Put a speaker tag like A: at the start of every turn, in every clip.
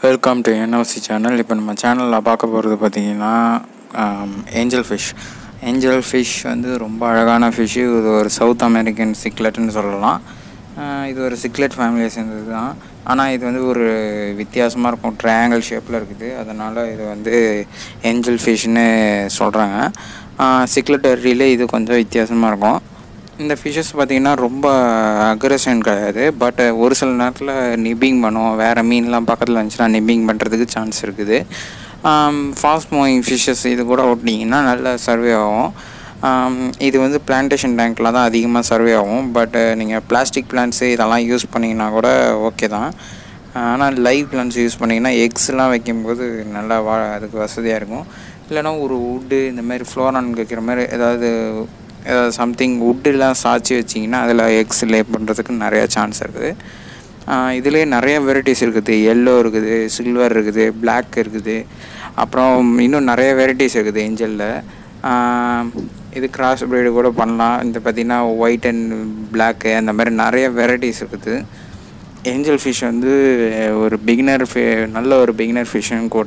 A: welcome to NOC channel இப்போ நம்ம சேனலில் பார்க்க போகிறது பார்த்தீங்கன்னா ஏஞ்சல் ஃபிஷ் ஏஞ்சல் ஃபிஷ் வந்து ரொம்ப அழகான ஃபிஷ்ஷு இது ஒரு சவுத் அமெரிக்கன் சிக்லெட்னு சொல்லலாம் ஆஹ் இது ஒரு சிக்லெட் ஃபேமிலியை சேர்ந்தது தான் ஆனால் இது வந்து ஒரு வித்தியாசமாக இருக்கும் ட்ரையாங்கிள் ஷேப்பில் இருக்குது அதனால் இது வந்து ஏஞ்சல் ஃபிஷ்னு சொல்கிறாங்க சிக்லெட் அரியிலே இது கொஞ்சம் வித்தியாசமாக இருக்கும் இந்த ஃபிஷ்ஷஸ் பார்த்திங்கன்னா ரொம்ப அக்ரஷன் கிடையாது பட் ஒரு சில நேரத்தில் நிப்பிங் பண்ணும் வேறு மீன்லாம் பக்கத்தில் இருந்துச்சுன்னா நிப்பிங் பண்ணுறதுக்கு சான்ஸ் இருக்குது ஃபாஸ்ட் மூவிங் ஃபிஷ்ஷஸ் இது கூட ஓட்டினீங்கன்னா நல்லா சர்வே ஆகும் ஆம், இது வந்து பிளான்டேஷன் டேங்க்கில் தான் அதிகமாக சர்வே ஆகும் பட் நீங்கள் பிளாஸ்டிக் பிளான்ட்ஸு இதெல்லாம் யூஸ் பண்ணிங்கன்னா கூட ஓகே தான் ஆனால் லைவ் பிளான்ஸ் யூஸ் பண்ணிங்கன்னா எக்ஸ்லாம் வைக்கும்போது நல்லா வா அதுக்கு வசதியாக இருக்கும் இல்லைனா ஒரு வுட்டு இந்த மாதிரி ஃப்ளோரான் வைக்கிற மாதிரி ஏதாவது ஏதாவது சம்திங் வுட்டெலாம் சாய்ச்சி வச்சிங்கன்னா அதில் எக்ஸ் லே பண்ணுறதுக்கு நிறையா சான்ஸ் இருக்குது இதுலேயே நிறைய வெரைட்டிஸ் இருக்குது எல்லோ இருக்குது சில்வர் இருக்குது Black இருக்குது அப்புறம் இன்னும் நிறைய வெரைட்டிஸ் இருக்குது ஏஞ்சலில் இது கிராஸ் ப்ரீடு கூட பண்ணலாம் இந்த பார்த்திங்கன்னா ஒயிட் அண்ட் பிளாக்கு அந்த மாதிரி நிறைய வெரைட்டிஸ் இருக்குது ஏஞ்சல் ஃபிஷ் வந்து ஒரு பிகினர் ஃபி நல்ல ஒரு பிகினர் ஃபிஷ்ஷும் கூட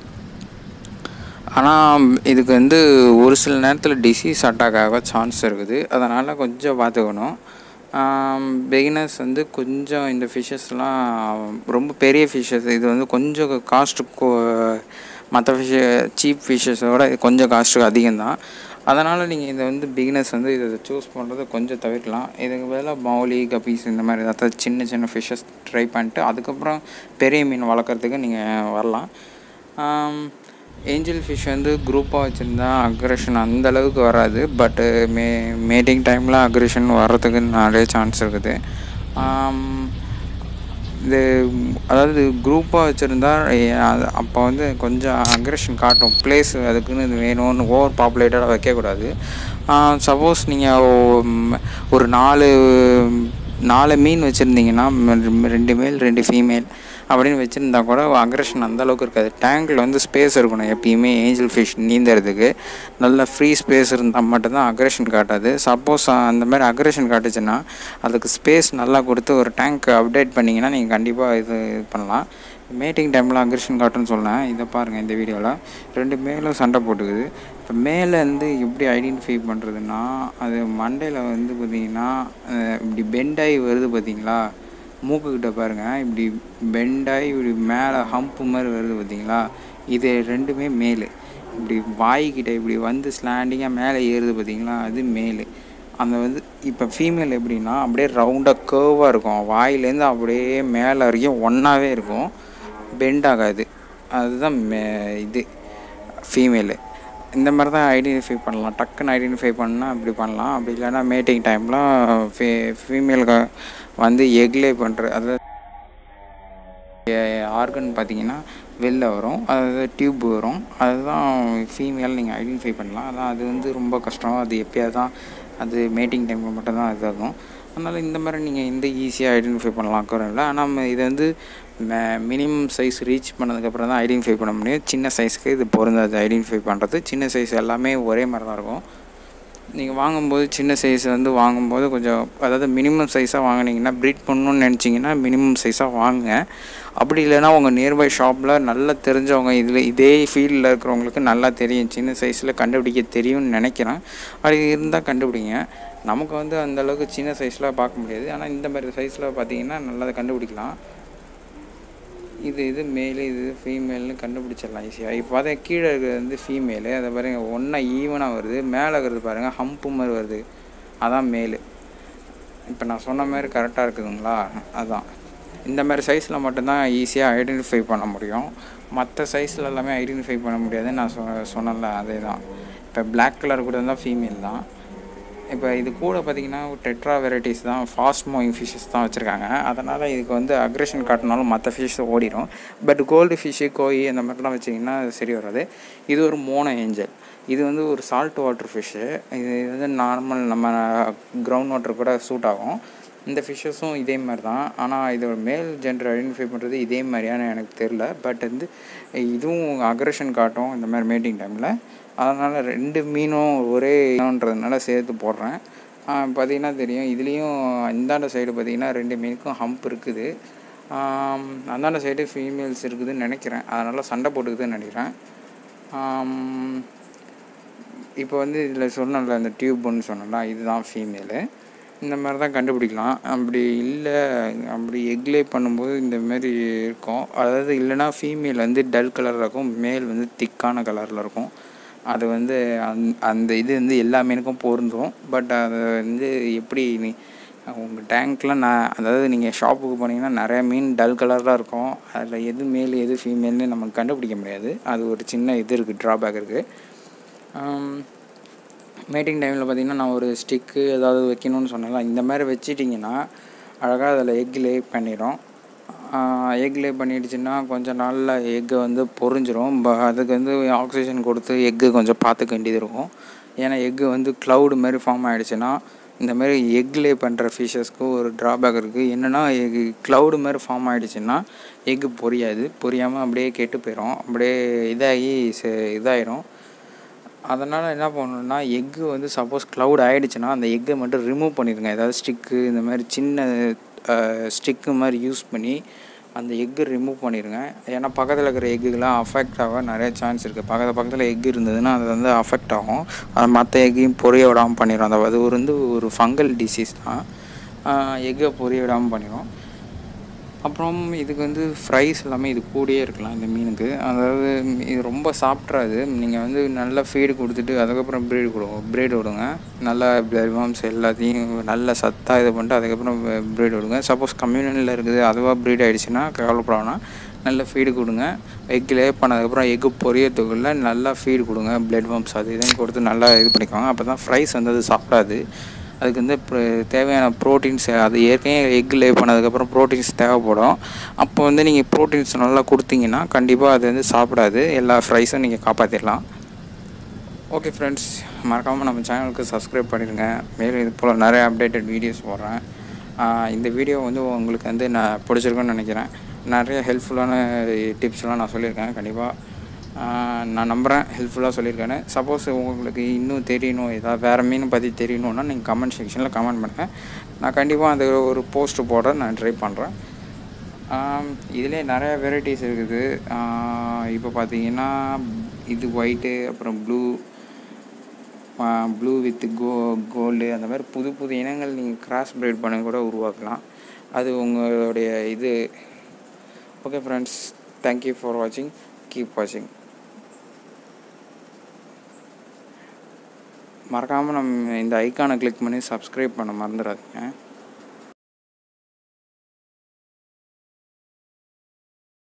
A: ஆனால் இதுக்கு வந்து ஒரு சில நேரத்தில் டிசீஸ் அட்டாக் ஆக சான்ஸ் இருக்குது அதனால் கொஞ்சம் பார்த்துக்கணும் பிகினர்ஸ் வந்து கொஞ்சம் இந்த ஃபிஷ்ஷஸ்லாம் ரொம்ப பெரிய ஃபிஷ்ஷஸ் இது வந்து கொஞ்சம் காஸ்ட்டு மற்ற ஃபிஷ்ஷு சீப் ஃபிஷ்ஷஸோட கொஞ்சம் காஸ்ட்டு அதிகம்தான் அதனால் நீங்கள் இதை வந்து பிகினர்ஸ் வந்து இதை சூஸ் பண்ணுறதை கொஞ்சம் தவிர்க்கலாம் இதுக்கு பதிலாக மௌலி கப்பீஸ் இந்த மாதிரி ஏதாவது சின்ன சின்ன ஃபிஷ்ஷஸ் ட்ரை பண்ணிட்டு அதுக்கப்புறம் பெரிய மீன் வளர்க்குறதுக்கு நீங்கள் வரலாம் ஏஞ்சல் ஃபிஷ் வந்து குரூப்பாக வச்சுருந்தா அக்ரஷன் அந்த அளவுக்கு வராது பட்டு மே மேட்டிங் டைமில் அக்ரஷன் வர்றதுக்கு நிறைய சான்ஸ் இருக்குது ஆம், இது அதாவது குரூப்பாக வச்சுருந்தா அப்போ வந்து கொஞ்சம் அக்ரஷன் காட்டும் பிளேஸ் அதுக்குன்னு இது வேணும்னு ஓவர் பாப்புலேட்டடாக வைக்கக்கூடாது சப்போஸ் நீங்கள் ஒரு நாலு நாலு மீன் வச்சுருந்தீங்கன்னா ரெண்டு மேல் ரெண்டு ஃபீமேல் அப்படின்னு வச்சுருந்தா கூட அக்ரஷன் அந்த அளவுக்கு இருக்காது டேங்கில் வந்து ஸ்பேஸ் இருக்கணும் எப்பயுமே ஏஞ்சல் ஃபிஷ் நீந்தறதுக்கு நல்ல ஃப்ரீ ஸ்பேஸ் இருந்தால் மட்டும்தான் அக்ரஷன் காட்டாது சப்போஸ் அந்த மாதிரி அக்ரஷன் காட்டுச்சுன்னா அதுக்கு ஸ்பேஸ் நல்லா கொடுத்து ஒரு டேங்க் அப்டேட் பண்ணிங்கன்னா நீங்கள் கண்டிப்பாக இது இது பண்ணலாம் மேட்டிங் டைமில் அக்ரஷன் காட்டுன்னு சொன்னேன் இதை பாருங்கள் இந்த வீடியோவில் ரெண்டு மேலும் சண்டை போட்டுக்குது இப்போ மேலே வந்து எப்படி ஐடென்டிஃபை பண்ணுறதுன்னா அது மண்டையில் வந்து பார்த்திங்கன்னா அஹ், இப்படி பெண்டாகி வருது பார்த்தீங்களா மூக்குக்கிட்ட பாருங்கள் இப்படி பெண்டாகி இப்படி மேலே ஹம்ப்பு மாதிரி வருது பார்த்தீங்களா இது ரெண்டுமே மேலு இப்படி வாய்க்கிட்ட இப்படி வந்து ஸ்லாண்டிங்காக மேலே ஏறுது பார்த்தீங்களா அது மேலு அந்த வந்து இப்போ ஃபீமேல் எப்படின்னா அப்படியே ரவுண்டாக கேர்வாக இருக்கும் வாயிலேருந்து அப்படியே மேலே வரைக்கும் ஒன்றாவே இருக்கும் பெண்ட் ஆகாது அதுதான் மே இது ஃபீமேலு இந்த மாதிரி தான் ஐடென்டிஃபை பண்ணலாம் டக்குன்னு ஐடென்டிஃபை பண்ணால் அப்படி பண்ணலாம் அப்படி இல்லைன்னா மேட்டிங் டைமில் ஃபீ ஃபீமேலுக்கு வந்து எக்லே பண்ணுற அதாவது ஆர்கன் பார்த்தீங்கன்னா வெளில வரும் அதாவது டியூப் வரும் அதுதான் ஃபீமேல் நீங்கள் ஐடென்டிஃபை பண்ணலாம் அதான் அது வந்து ரொம்ப கஷ்டம் அது எப்பயாவது தான் அது மேட்டிங் டைமில் மட்டும்தான் இதாகும் அதனால் இந்த மாதிரி நீங்கள் இந்த ஈஸியாக ஐடென்டிஃபை பண்ணலாம் குறையில்ல ஆனால் இது வந்து மினிமம் சைஸ் ரீச் பண்ணதுக்கப்புறம் தான் ஐடென்டிஃபை பண்ண முடியும் சின்ன சைஸ்க்கு இது பொருந்தாது ஐடென்டிஃபை பண்ணுறது சின்ன சைஸ் எல்லாமே ஒரே மாதிரி தான் இருக்கும் நீங்கள் வாங்கும்போது சின்ன சைஸ் வந்து வாங்கும்போது கொஞ்சம் அதாவது மினிமம் சைஸாக வாங்குனீங்கன்னா ப்ரீட் பண்ணணும்னு நினச்சிங்கன்னா மினிமம் சைஸாக வாங்குங்க அப்படி இல்லைன்னா உங்கள் நியர்பை ஷாப்பில் நல்லா தெரிஞ்சவங்க இதில் இதே ஃபீல்டில் இருக்கிறவங்களுக்கு நல்லா தெரியும் சின்ன சைஸில் கண்டுபிடிக்க தெரியும்னு நினைக்கிறேன் அப்படி இருந்தால் கண்டுபிடிங்க நமக்கு வந்து அந்த அளவுக்கு சின்ன சைஸில் பார்க்க முடியாது ஆனால் இந்த மாதிரி சைஸில் பார்த்தீங்கன்னா நல்லா கண்டுபிடிக்கலாம் இது இது மேலு இது ஃபீமேல்னு கண்டுபிடிச்சிடலாம் ஈஸியாக இப்போ பார்த்தா கீழே இருக்கிறது வந்து ஃபீமேலு அதை பாருங்கள் ஒன்றா ஈவனாக வருது மேலே இருக்கிறது பாருங்கள் ஹம்ப்பு மாதிரி வருது அதான் மேலு இப்போ நான் சொன்ன மாதிரி கரெக்டாக இருக்குதுங்களா அதான் இந்த மாதிரி சைஸில் மட்டும்தான் ஈஸியாக ஐடென்டிஃபை பண்ண முடியும் மற்ற சைஸில் எல்லாமே ஐடென்டிஃபை பண்ண முடியாதுன்னு நான் சொ சொன்னல அதே தான் இப்போ Black கலர் கூட இருந்தால் ஃபீமேல் தான் இப்போ இது கூட பார்த்தீங்கன்னா டெட்ரா வெரைட்டிஸ் தான் ஃபாஸ்ட் மூவிங் ஃபிஷ்ஷஸ் தான் வச்சுருக்காங்க அதனால் இதுக்கு வந்து அக்ரெஷன் காட்டினாலும் மற்ற ஃபிஷ் ஓடிடும் பட் கோல்டு ஃபிஷ்ஷு கோய் அந்த மாதிரிலாம் வச்சிங்கன்னா அது சரி வராது இது ஒரு மோனோ ஏஞ்சல் இது வந்து ஒரு சால்ட் வாட்டர் ஃபிஷ்ஷு இது வந்து நார்மல் நம்ம கிரவுண்ட் வாட்டர் கூட சூட் ஆகும் இந்த ஃபிஷ்ஷஸும் இதே மாதிரி தான் ஆனால் இதோட மேல் ஜென்டர் ஐடென்டிஃபை பண்ணுறது இதே மாதிரியான எனக்கு தெரில பட் வந்து இதுவும் அக்ரெஷன் காட்டும் இந்த மாதிரி மேட்டிங் டைமில் அதனால் ரெண்டு மீனும் ஒரே இனம்ன்றதுனால சேர்த்து போடுறேன் பார்த்தீங்கன்னா தெரியும் இதுலேயும் இந்தாண்ட சைடு பார்த்தீங்கன்னா ரெண்டு மீனுக்கும் ஹம்ப் இருக்குது ஆம், அந்தாண்ட சைடு ஃபீமேல்ஸ் இருக்குதுன்னு நினைக்கிறேன் அதனால் சண்டை போட்டுக்குதுன்னு நினைக்கிறேன் ஆம், இப்போ வந்து இதில் சொன்னல இந்த டியூப் ஒன்று சொன்னல இதுதான் ஃபீமேலு இந்த மாதிரி தான் கண்டுபிடிக்கலாம் அப்படி இல்லை அப்படி எக்லே பண்ணும்போது இந்த மாதிரி இருக்கும் அதாவது இல்லைன்னா ஃபீமேல் வந்து டல் கலரில் இருக்கும் மேல் வந்து திக்கான கலரில் இருக்கும் அது வந்து அந் அந்த இது வந்து எல்லா மீனுக்கும் பொருந்தும் பட் அதை வந்து எப்படி நீ உங்கள் டேங்க்லாம் நான் அதாவது நீங்கள் ஷாப்புக்கு போனீங்கன்னா நிறைய மீன் டல் கலராக இருக்கும் அதில் எது மேல் எது ஃபீமேல்னு நமக்கு கண்டுபிடிக்க முடியாது அது ஒரு சின்ன இது இருக்குது ட்ராபேக் இருக்குது மேட்டிங் டைமில் பார்த்தீங்கன்னா நான் ஒரு ஸ்டிக்கு ஏதாவது வைக்கணும்னு சொன்னேன்ல இந்த மாதிரி வச்சிட்டிங்கன்னா அழகாக அதில் எக் லே பண்ணிடும் எக் லே பண்ணிடுச்சுன்னா கொஞ்சம் நாளில் எக்கு வந்து பொரிஞ்சிரும் ப அதுக்கு வந்து ஆக்சிஜன் கொடுத்து எக்கு கொஞ்சம் பார்த்துக்க வேண்டியது இருக்கும் ஏன்னா எக்கு வந்து க்ளவுடு மாதிரி ஃபார்ம் ஆகிடுச்சுன்னா இந்த மாதிரி எக் லே பண்ணுற ஃபிஷஸ்க்கு ஒரு ட்ராபேக் இருக்குது என்னென்னா எக்கு க்ளவுடு மாதிரி ஃபார்ம் ஆகிடுச்சுன்னா எக்கு பொரியாது பொரியாமல் அப்படியே கெட்டு போயிடும் அப்படியே இதாகி ச இதாயிரும் அதனால் என்ன பண்ணணும்னா எக்கு வந்து சப்போஸ் க்ளவுட் ஆகிடுச்சுன்னா அந்த எக்கை மட்டும் ரிமூவ் பண்ணிடுங்க ஏதாவது ஸ்டிக்கு இந்த மாதிரி சின்ன ஸ்டிக்கு மாதிரி யூஸ் பண்ணி அந்த எக்கு ரிமூவ் பண்ணிடுங்க ஏன்னா பக்கத்தில் இருக்கிற எக்குகெலாம் அஃபெக்ட் ஆக நிறைய சான்ஸ் இருக்குது பக்கத்தில் பக்கத்தில் எக் இருந்ததுன்னா அது வந்து அஃபெக்ட் ஆகும் அது மற்ற எக்கையும் பொரிய விடாமல் பண்ணிடும் அந்த அது வந்து ஒரு ஃபங்கல் டிசீஸ் தான் எக்கை பொரிய விடாமல் பண்ணிடும் அப்புறம் இதுக்கு வந்து ஃப்ரைஸ் எல்லாமே இது கூடயே இருக்கலாம் இந்த மீனுக்கு அதாவது இது ரொம்ப சாப்பிட்றாது நீங்கள் வந்து நல்லா ஃபீடு கொடுத்துட்டு அதுக்கப்புறம் ப்ரீடு கொடுங்க ப்ரீடு விடுங்க நல்லா பிளர்வாம்ஸ் எல்லாத்தையும் நல்லா சத்தாக இது பண்ணிட்டு அதுக்கப்புறம் ப்ரீடு விடுங்க சப்போஸ் கம்யூனிட்டியில் இருக்குது அதுவாக ப்ரீட் ஆகிடுச்சுன்னா கவலைப்படாமனா நல்ல ஃபீடு கொடுங்க எக் லே பண்ணதுக்கப்புறம் எக்கு பொரியத்துக்குள்ளே நல்லா ஃபீடு கொடுங்க பிளட் வாம்ஸ் அது இதுன்னு கொடுத்து நல்லா இது பண்ணிக்குவாங்க அப்போ தான் ஃப்ரைஸ் வந்து அது சாப்பிடாது அதுக்கு வந்து ப்ர- தேவையான ப்ரோட்டீன்ஸ் அது ஏற்கனவே எக் லே பண்ணதுக்கப்புறம் ப்ரோட்டீன்ஸ் தேவைப்படும் அப்போ வந்து நீங்கள் ப்ரோட்டீன்ஸ் நல்லா கொடுத்தீங்கன்னா கண்டிப்பாக அது வந்து சாப்பிடாது எல்லா ஃப்ரைஸும் நீங்கள் காப்பாற்றிடலாம் ஓகே ஃப்ரெண்ட்ஸ் மறக்காமல் நம்ம சேனலுக்கு சப்ஸ்கிரைப் பண்ணிடுங்க மேலும் இது போல் நிறைய அப்டேட்டட் வீடியோஸ் போடுறேன் ஆஹ் இந்த வீடியோ வந்து உங்களுக்கு வந்து நான் பிடிச்சிருக்குன்னு நினைக்கிறேன் நிறைய ஹெல்ப்ஃபுல்லான டிப்ஸ்லாம் நான் சொல்லியிருக்கேன் கண்டிப்பாக நான் நம்புகிறேன் ஹெல்ப்ஃபுல்லாக சொல்லியிருக்கேன்னு சப்போஸ் உங்களுக்கு இன்னும் தெரியணும் ஏதாவது வேறு மீன் பற்றி தெரியணுன்னா நீங்கள் கமெண்ட் செக்ஷனில் கமெண்ட் பண்ணுங்கள் நான் கண்டிப்பாக அந்த ஒரு போஸ்ட் போட நான் ட்ரை பண்ணுறேன் இதிலே நிறைய வெரைட்டிஸ் இருக்குது இப்போ பார்த்தீங்கன்னா இது ஒயிட்டு அப்புறம் ப்ளூ ப்ளூ வித் கோ கோல்டு அந்த மாதிரி புது புது இனங்கள் நீங்கள் கிராஸ் ப்ரீட் பண்ணி கூட உருவாக்கலாம் அது உங்களுடைய இது ஓகே ஃப்ரெண்ட்ஸ் தேங்க்யூ ஃபார் வாட்சிங் கீப் வாட்சிங் மறக்காமல் நம்ம இந்த ஐக்கானை கிளிக் பண்ணி சப்ஸ்கிரைப் பண்ண மறந்துடாதீங்க